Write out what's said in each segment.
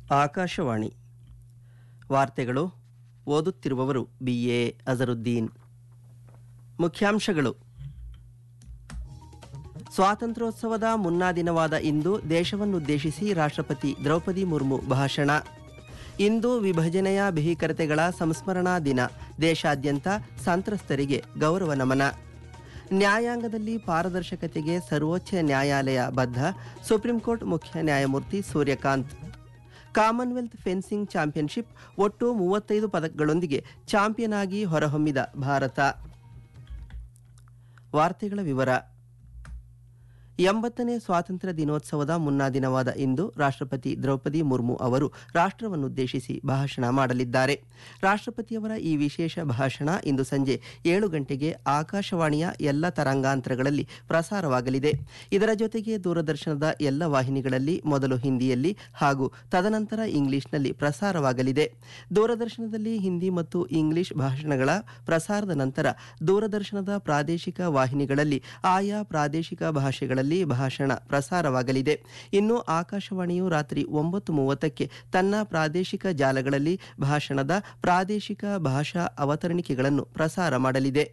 ಆಕಾಶವಾಣಿ ವಾರ್ತೆಗಳು ಓದುತ್ತಿರುವವರು B A Azharuddin ಮುಖ್ಯಾಂಶಗಳು ಸ್ವಾತಂತ್ರ್ಯೋತ್ಸವದ ಮುನ್ನಾ ದಿನವಾದ ಇಂದು ದೇಶವನ್ನುದ್ದೇಶಿಸಿ ರಾಷ್ಟ್ರಪತಿ ದ್ರೌಪದಿ ಮುರ್ಮು ಭಾಷಣ ಇಂದು ವಿಭಜನೆಯ ಭೀಕರತೆಗಳ ಸಂಸ್ಮರಣಾ ದಿನ ದೇಶಾದ್ಯಂತ ಸಂತ್ರಸ್ತರಿಗೆ ಗೌರವ ನಮನ ನ್ಯಾಯಾಂಗದಲ್ಲಿ ಪಾರದರ್ಶಕತೆಗೆ ಸರ್ವೋಚ್ಚ ನ್ಯಾಯಾಲಯ ಬದ್ಧ ಸುಪ್ರೀಂಕೋರ್ಟ್ ಮುಖ್ಯ ನ್ಯಾಯಮೂರ್ತಿ ಸೂರ್ಯಕಾಂತ್ ಕಾಮನ್ವೆಲ್ತ್ ಫೆನ್ಸಿಂಗ್ ಚಾಂಪಿಯನ್ಶಿಪ್ ಒಟ್ಟು ಮೂವತ್ತೈದು ಪದಕಗಳೊಂದಿಗೆ ಚಾಂಪಿಯನ್ ಆಗಿ ಹೊರಹೊಮ್ಮಿದ ಭಾರತ ವಾರ್ತೆಗಳ ವಿವರ ಎಂಬತ್ತನೇ ಸ್ವಾತಂತ್ರ್ಯ ದಿನೋತ್ಸವದ ಮುನ್ನಾ ದಿನವಾದ ಇಂದು ರಾಷ್ಟ್ರಪತಿ ದ್ರೌಪದಿ ಮುರ್ಮು ಅವರು ರಾಷ್ಟ್ರವನ್ನುದ್ದೇಶಿಸಿ ಭಾಷಣ ಮಾಡಲಿದ್ದಾರೆ ರಾಷ್ಟ್ರಪತಿಯವರ ಈ ವಿಶೇಷ ಭಾಷಣ ಇಂದು ಸಂಜೆ ಏಳು ಗಂಟೆಗೆ ಆಕಾಶವಾಣಿಯ ಎಲ್ಲ ತರಂಗಾಂತರಗಳಲ್ಲಿ ಪ್ರಸಾರವಾಗಲಿದೆ ಇದರ ಜೊತೆಗೆ ದೂರದರ್ಶನದ ಎಲ್ಲ ವಾಹಿನಿಗಳಲ್ಲಿ ಮೊದಲು ಹಿಂದಿಯಲ್ಲಿ ಹಾಗೂ ತದನಂತರ ಇಂಗ್ಲಿಷ್ನಲ್ಲಿ ಪ್ರಸಾರವಾಗಲಿದೆ ದೂರದರ್ಶನದಲ್ಲಿ ಹಿಂದಿ ಮತ್ತು ಇಂಗ್ಲಿಷ್ ಭಾಷಣಗಳ ಪ್ರಸಾರದ ನಂತರ ದೂರದರ್ಶನದ ಪ್ರಾದೇಶಿಕ ವಾಹಿನಿಗಳಲ್ಲಿ ಆಯಾ ಪ್ರಾದೇಶಿಕ ಭಾಷೆಗಳಲ್ಲಿ ಭಾಷಣ ಪ್ರಸಾರವಾಗಲಿದೆ ಇನ್ನು ಆಕಾಶವಾಣಿಯು ರಾತ್ರಿ ಒಂಬತ್ತು ಮೂವತ್ತಕ್ಕೆ ತನ್ನ ಪ್ರಾದೇಶಿಕ ಜಾಲಗಳಲ್ಲಿ ಭಾಷಣದ ಪ್ರಾದೇಶಿಕ ಭಾಷಾ ಅವತರಣಿಕೆಗಳನ್ನು ಪ್ರಸಾರ ಮಾಡಲಿದೆ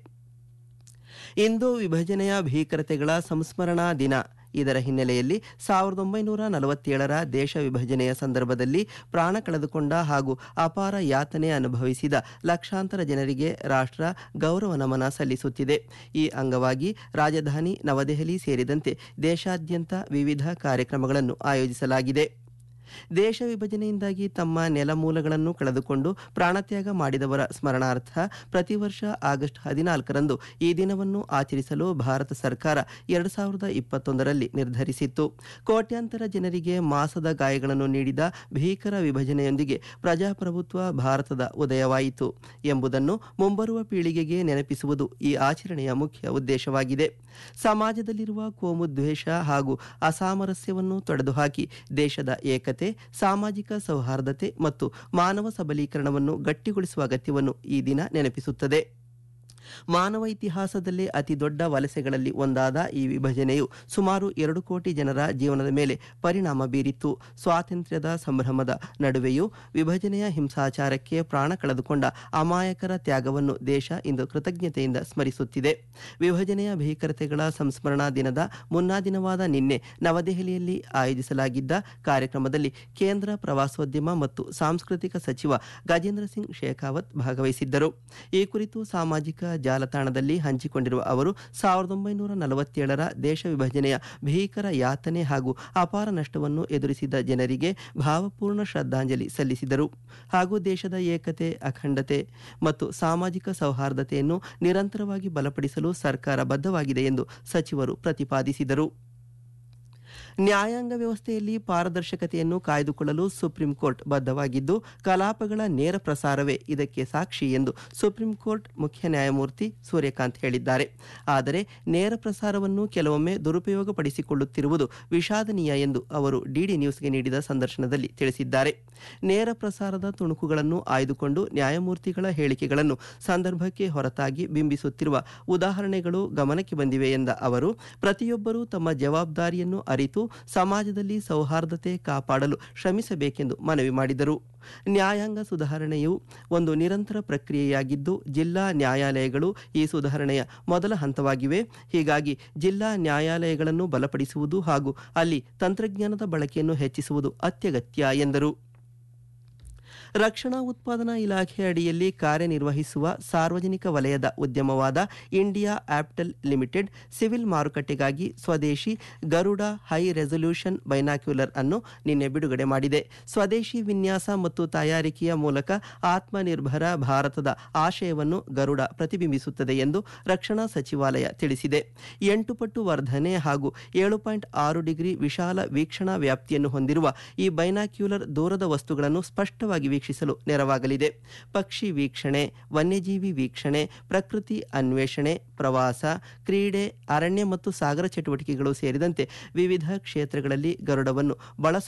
ಇಂದು ವಿಭಜನೆಯ ಭೀಕರತೆಗಳ ಸಂಸ್ಮರಣಾ ದಿನ ಇದರ ಹಿನ್ನೆಲೆಯಲ್ಲಿ ಸಾವಿರದ ಒಂಬೈನೂರ ನಲವತ್ತೇಳರ ದೇಶ ವಿಭಜನೆಯ ಸಂದರ್ಭದಲ್ಲಿ ಪ್ರಾಣ ಕಳೆದುಕೊಂಡ ಹಾಗೂ ಅಪಾರ ಯಾತನೆ ಅನುಭವಿಸಿದ ಲಕ್ಷಾಂತರ ಜನರಿಗೆ ರಾಷ್ಟ್ರ ಗೌರವ ನಮನ ಸಲ್ಲಿಸುತ್ತಿದೆ ಈ ಅಂಗವಾಗಿ ರಾಜಧಾನಿ ನವದೆಹಲಿ ಸೇರಿದಂತೆ ದೇಶಾದ್ಯಂತ ವಿವಿಧ ಕಾರ್ಯಕ್ರಮಗಳನ್ನು ಆಯೋಜಿಸಲಾಗಿದೆ ದೇಶ ವಿಭಜನೆಯಿಂದಾಗಿ ತಮ್ಮ ನೆಲಮೂಲಗಳನ್ನು ಕಳೆದುಕೊಂಡು ಪ್ರಾಣತ್ಯಾಗ ಮಾಡಿದವರ ಸ್ಮರಣಾರ್ಥ ಪ್ರತಿ ವರ್ಷ ಆಗಸ್ಟ್ ಹದಿನಾಲ್ಕರಂದು ಈ ದಿನವನ್ನು ಆಚರಿಸಲು ಭಾರತ ಸರ್ಕಾರ ಎರಡು ಸಾವಿರದ ಇಪ್ಪತ್ತೊಂದರಲ್ಲಿ ನಿರ್ಧರಿಸಿತ್ತು ಕೋಟ್ಯಾಂತರ ಜನರಿಗೆ ಮಾಸದ ಗಾಯಗಳನ್ನು ನೀಡಿದ ಭೀಕರ ವಿಭಜನೆಯೊಂದಿಗೆ ಪ್ರಜಾಪ್ರಭುತ್ವ ಭಾರತದ ಉದಯವಾಯಿತು ಎಂಬುದನ್ನು ಮುಂಬರುವ ಪೀಳಿಗೆಗೆ ನೆನಪಿಸುವುದು ಈ ಆಚರಣೆಯ ಮುಖ್ಯ ಉದ್ದೇಶವಾಗಿದೆ ಸಮಾಜದಲ್ಲಿರುವ ಕೋಮುದ್ವೇಷ ಹಾಗೂ ಅಸಾಮರಸ್ಯವನ್ನು ತೊಡೆದುಹಾಕಿ ದೇಶದ ಏಕತೆ ಸಾಮಾಜಿಕ ಸೌಹಾರ್ದತೆ ಮತ್ತು ಮಾನವ ಸಬಲೀಕರಣವನ್ನು ಗಟ್ಟಿಗೊಳಿಸುವ ಅಗತ್ಯವನ್ನು ಈ ದಿನ ನೆನಪಿಸುತ್ತದೆ ಮಾನವ ಇತಿಹಾಸದಲ್ಲೇ ಅತಿ ದೊಡ್ಡ ವಲಸೆಗಳಲ್ಲಿ ಒಂದಾದ ಈ ವಿಭಜನೆಯು ಸುಮಾರು ಎರಡು ಕೋಟಿ ಜನರ ಜೀವನದ ಮೇಲೆ ಪರಿಣಾಮ ಬೀರಿತ್ತು ಸ್ವಾತಂತ್ರ್ಯದ ಸಂಭ್ರಮದ ನಡುವೆಯೂ ವಿಭಜನೆಯ ಹಿಂಸಾಚಾರಕ್ಕೆ ಪ್ರಾಣ ಕಳೆದುಕೊಂಡ ಅಮಾಯಕರ ತ್ಯಾಗವನ್ನು ದೇಶ ಇಂದು ಕೃತಜ್ಞತೆಯಿಂದ ಸ್ಮರಿಸುತ್ತಿದೆ ವಿಭಜನೆಯ ಭೀಕರತೆಗಳ ಸಂಸ್ಮರಣಾ ದಿನದ ಮುನ್ನಾ ದಿನವಾದ ನಿನ್ನೆ ನವದೆಹಲಿಯಲ್ಲಿ ಆಯೋಜಿಸಲಾಗಿದ್ದ ಕಾರ್ಯಕ್ರಮದಲ್ಲಿ ಕೇಂದ್ರ ಪ್ರವಾಸೋದ್ಯಮ ಮತ್ತು ಸಾಂಸ್ಕೃತಿಕ ಸಚಿವ ಗಜೇಂದ್ರ ಸಿಂಗ್ ಶೇಖಾವತ್ ಭಾಗವಹಿಸಿದ್ದರು ಈ ಕುರಿತು ಸಾಮಾಜಿಕ ಜಾಲತಾಣದಲ್ಲಿ ಹಂಚಿಕೊಂಡಿರುವ ಅವರು ಸಾವಿರದ ಒಂಬೈನೂರ ನಲವತ್ತೇಳರ ದೇಶ ವಿಭಜನೆಯ ಭೀಕರ ಯಾತನೆ ಹಾಗೂ ಅಪಾರ ನಷ್ಟವನ್ನು ಎದುರಿಸಿದ ಜನರಿಗೆ ಭಾವಪೂರ್ಣ ಶ್ರದ್ಧಾಂಜಲಿ ಸಲ್ಲಿಸಿದರು ಹಾಗೂ ದೇಶದ ಏಕತೆ ಅಖಂಡತೆ ಮತ್ತು ಸಾಮಾಜಿಕ ಸೌಹಾರ್ದತೆಯನ್ನು ನಿರಂತರವಾಗಿ ಬಲಪಡಿಸಲು ಸರ್ಕಾರ ಬದ್ಧವಾಗಿದೆ ಎಂದು ಸಚಿವರು ಪ್ರತಿಪಾದಿಸಿದರು ನ್ಯಾಯಾಂಗ ವ್ಯವಸ್ಥೆಯಲ್ಲಿ ಪಾರದರ್ಶಕತೆಯನ್ನು ಕಾಯ್ದುಕೊಳ್ಳಲು ಸುಪ್ರೀಂ ಕೋರ್ಟ್ ಬದ್ಧವಾಗಿದ್ದು ಕಲಾಪಗಳ ನೇರ ಪ್ರಸಾರವೇ ಇದಕ್ಕೆ ಸಾಕ್ಷಿ ಎಂದು ಸುಪ್ರೀಂ ಕೋರ್ಟ್ ಮುಖ್ಯ ನ್ಯಾಯಮೂರ್ತಿ ಸೂರ್ಯಕಾಂತ್ ಹೇಳಿದ್ದಾರೆ ಆದರೆ ನೇರ ಪ್ರಸಾರವನ್ನು ಕೆಲವೊಮ್ಮೆ ದುರುಪಯೋಗಪಡಿಸಿಕೊಳ್ಳುತ್ತಿರುವುದು ವಿಷಾದನೀಯ ಎಂದು ಅವರು ಡಿಡಿ ನ್ಯೂಸ್ಗೆ ನೀಡಿದ ಸಂದರ್ಶನದಲ್ಲಿ ತಿಳಿಸಿದ್ದಾರೆ ನೇರ ಪ್ರಸಾರದ ತುಣುಕುಗಳನ್ನು ಆಯ್ದುಕೊಂಡು ನ್ಯಾಯಮೂರ್ತಿಗಳ ಹೇಳಿಕೆಗಳನ್ನು ಸಂದರ್ಭಕ್ಕೆ ಹೊರತಾಗಿ ಬಿಂಬಿಸುತ್ತಿರುವ ಉದಾಹರಣೆಗಳು ಗಮನಕ್ಕೆ ಬಂದಿವೆ ಎಂದ ಅವರು ಪ್ರತಿಯೊಬ್ಬರೂ ತಮ್ಮ ಜವಾಬ್ದಾರಿಯನ್ನು ಅರಿತು ಸಮಾಜದಲ್ಲಿ ಸೌಹಾರ್ದತೆ ಕಾಪಾಡಲು ಶ್ರಮಿಸಬೇಕೆಂದು ಮನವಿ ಮಾಡಿದರು ನ್ಯಾಯಾಂಗ ಸುಧಾರಣೆಯು ಒಂದು ನಿರಂತರ ಪ್ರಕ್ರಿಯೆಯಾಗಿದ್ದು ಜಿಲ್ಲಾ ನ್ಯಾಯಾಲಯಗಳು ಈ ಸುಧಾರಣೆಯ ಮೊದಲ ಹಂತವಾಗಿವೆ ಹೀಗಾಗಿ ಜಿಲ್ಲಾ ನ್ಯಾಯಾಲಯಗಳನ್ನು ಬಲಪಡಿಸುವುದು ಹಾಗೂ ಅಲ್ಲಿ ತಂತ್ರಜ್ಞಾನದ ಬಳಕೆಯನ್ನು ಹೆಚ್ಚಿಸುವುದು ಅತ್ಯಗತ್ಯ ಎಂದರು ರಕ್ಷಣಾ ಉತ್ಪಾದನಾ ಇಲಾಖೆ ಅಡಿಯಲ್ಲಿ ಕಾರ್ಯನಿರ್ವಹಿಸುವ ಸಾರ್ವಜನಿಕ ವಲಯದ ಉದ್ಯಮವಾದ ಇಂಡಿಯಾ ಆಪ್ಟೆಲ್ ಲಿಮಿಟೆಡ್ ಸಿವಿಲ್ ಮಾರುಕಟ್ಟೆಗಾಗಿ ಸ್ವದೇಶಿ ಗರುಡ ಹೈ ರೆಸೊಲ್ಯೂಷನ್ ಬೈನಾಕ್ಯುಲರ್ ಅನ್ನು ನಿನ್ನೆ ಬಿಡುಗಡೆ ಮಾಡಿದೆ ಸ್ವದೇಶಿ ವಿನ್ಯಾಸ ಮತ್ತು ತಯಾರಿಕೆಯ ಮೂಲಕ ಆತ್ಮನಿರ್ಭರ ಭಾರತದ ಆಶಯವನ್ನು ಗರುಡ ಪ್ರತಿಬಿಂಬಿಸುತ್ತದೆ ಎಂದು ರಕ್ಷಣಾ ಸಚಿವಾಲಯ ತಿಳಿಸಿದೆ ಎಂಟು ಪಟ್ಟು ವರ್ಧನೆ ಹಾಗೂ ಏಳು ಪಾಯಿಂಟ್ ಆರು ಡಿಗ್ರಿ ವಿಶಾಲ ವೀಕ್ಷಣಾ ವ್ಯಾಪ್ತಿಯನ್ನು ಹೊಂದಿರುವ ಈ ಬೈನಾಕ್ಯುಲರ್ ದೂರದ ವಸ್ತುಗಳನ್ನು ಸ್ಪಷ್ಟವಾಗಿ ವೀಕ್ಷಿಸಲು ನೆರವಾಗಲಿದೆ ಪಕ್ಷಿ ವೀಕ್ಷಣೆ ವನ್ಯಜೀವಿ ವೀಕ್ಷಣೆ ಪ್ರಕೃತಿ ಅನ್ವೇಷಣೆ ಪ್ರವಾಸ ಕ್ರೀಡೆ ಅರಣ್ಯ ಮತ್ತು ಸಾಗರ ಚಟುವಟಿಕೆಗಳು ಸೇರಿದಂತೆ ವಿವಿಧ ಕ್ಷೇತ್ರಗಳಲ್ಲಿ ಗರುಡವನ್ನು ಬಳಸ